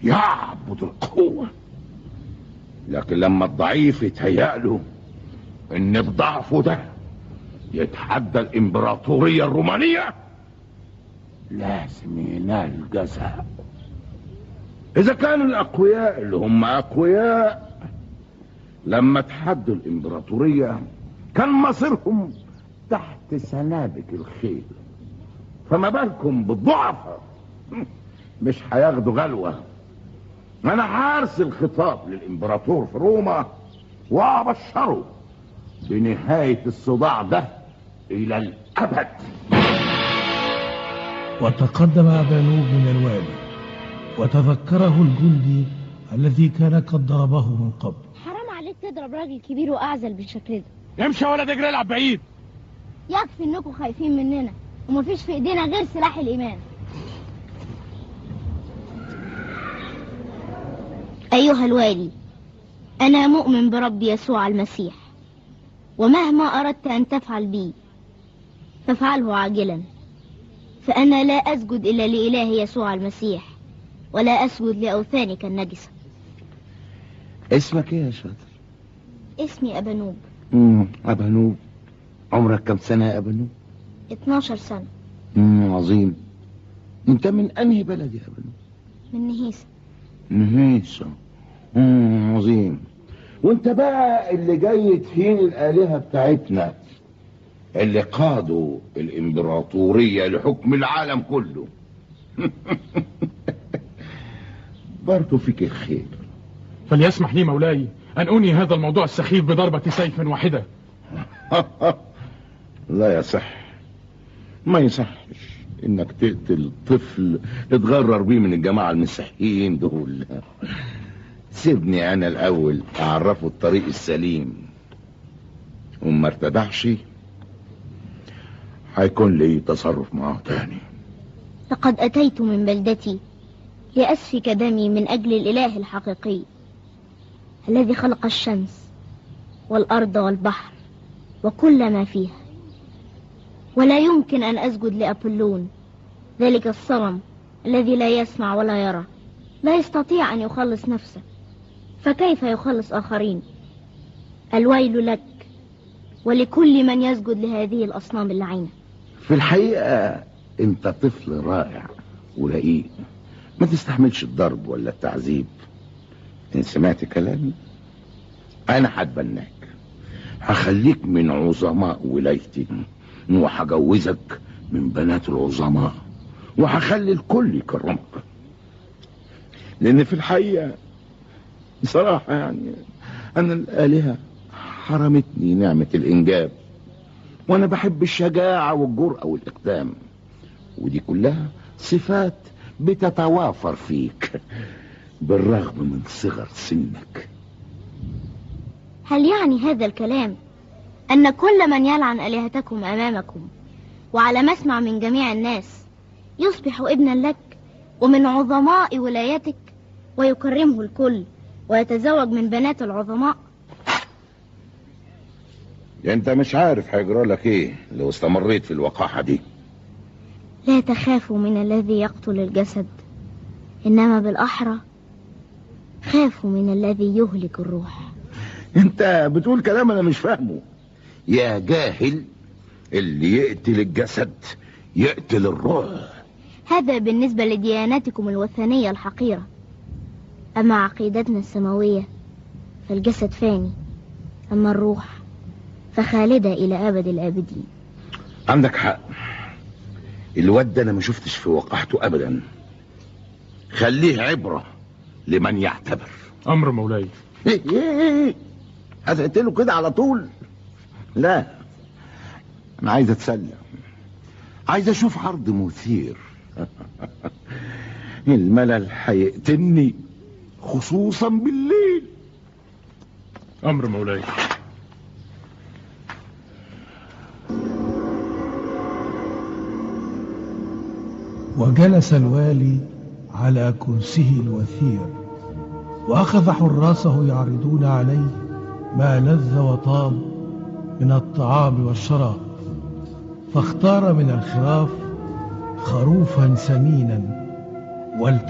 يعبد القوة لكن لما الضعيف يتهيأ له ان بضعفه ده يتحدى الامبراطورية الرومانية لازم ينال جزاء اذا كانوا الاقوياء اللي هم اقوياء لما تحدوا الامبراطورية كان مصيرهم تحت سنابك الخيل فما بالكم بالضعفاء مش هياخدوا غلوة انا هرسل خطاب للامبراطور في روما وابشره بنهاية الصداع ده الى الابد وتقدم أبانوب من الوادي وتذكره الجندي الذي كان قد ضربه من قبل حرام عليك تضرب راجل كبير واعزل بالشكل ده امشي يا ولد اجري العب بعيد يكفي انكم خايفين مننا ومفيش في ايدينا غير سلاح الايمان ايها الوالي انا مؤمن برب يسوع المسيح ومهما اردت ان تفعل بي فافعله عاجلا فانا لا اسجد الا لاله يسوع المسيح ولا اسجد لاوثانك النجسه اسمك ايه يا شاطر اسمي ابانوب امم ابانوب عمرك كم سنة يا ابانوب 12 سنه امم عظيم انت من انهي بلد يا ابانوب من نهيسه نهيسة امم عظيم وانت بقى اللي جاي تهين الآلهة بتاعتنا اللي قادوا الإمبراطورية لحكم العالم كله برضو فيك الخير فليسمح لي مولاي ان انهي هذا الموضوع السخيف بضربة سيف واحدة لا يصح ما يصحش انك تقتل طفل اتغرر بيه من الجماعة المسيحيين دول سيبني انا الاول اعرفه الطريق السليم وما ارتدعش هيكون لي تصرف معاه تاني لقد أتيت من بلدتي لأسفك دمي من أجل الإله الحقيقي الذي خلق الشمس والأرض والبحر وكل ما فيها ولا يمكن أن أسجد لأبولون ذلك الصنم الذي لا يسمع ولا يرى لا يستطيع أن يخلص نفسه فكيف يخلص آخرين الويل لك ولكل من يسجد لهذه الأصنام اللعينة في الحقيقة انت طفل رائع ورقيق ما تستحملش الضرب ولا التعذيب ان سمعت كلامي انا هتبناك هخليك من عظماء ولايتي وهجوزك من بنات العظماء وهخلي الكل يكرمك لان في الحقيقة بصراحة يعني انا الالهة حرمتني نعمة الانجاب وانا بحب الشجاعة والجرأة والاقدام ودي كلها صفات بتتوافر فيك بالرغم من صغر سنك هل يعني هذا الكلام أن كل من يلعن آلهتكم أمامكم وعلى مسمع من جميع الناس يصبح ابنا لك ومن عظماء ولايتك ويكرمه الكل ويتزوج من بنات العظماء انت مش عارف هيجرى لك ايه لو استمريت في الوقاحة دي لا تخافوا من الذي يقتل الجسد إنما بالأحرى خافوا من الذي يهلك الروح انت بتقول كلام انا مش فاهمه يا جاهل اللي يقتل الجسد يقتل الروح هذا بالنسبة لدياناتكم الوثنية الحقيرة أما عقيدتنا السماوية فالجسد فاني أما الروح فخالدة إلى أبد الآبدين عندك حق الواد ده انا ما شفتش في وقاحته ابدا خليه عبرة لمن يعتبر امر مولاي ايه ايه ايه هتقتله كده على طول لا انا عايز اتسلى عايز اشوف عرض مثير الملل هيقتلني خصوصا بالليل امر مولاي وجلس الوالي على كرسيه الوثير وأخذ حراسه يعرضون عليه ما لذ وطاب من الطعام والشراب فاختار من الخراف خروفا سمينا والت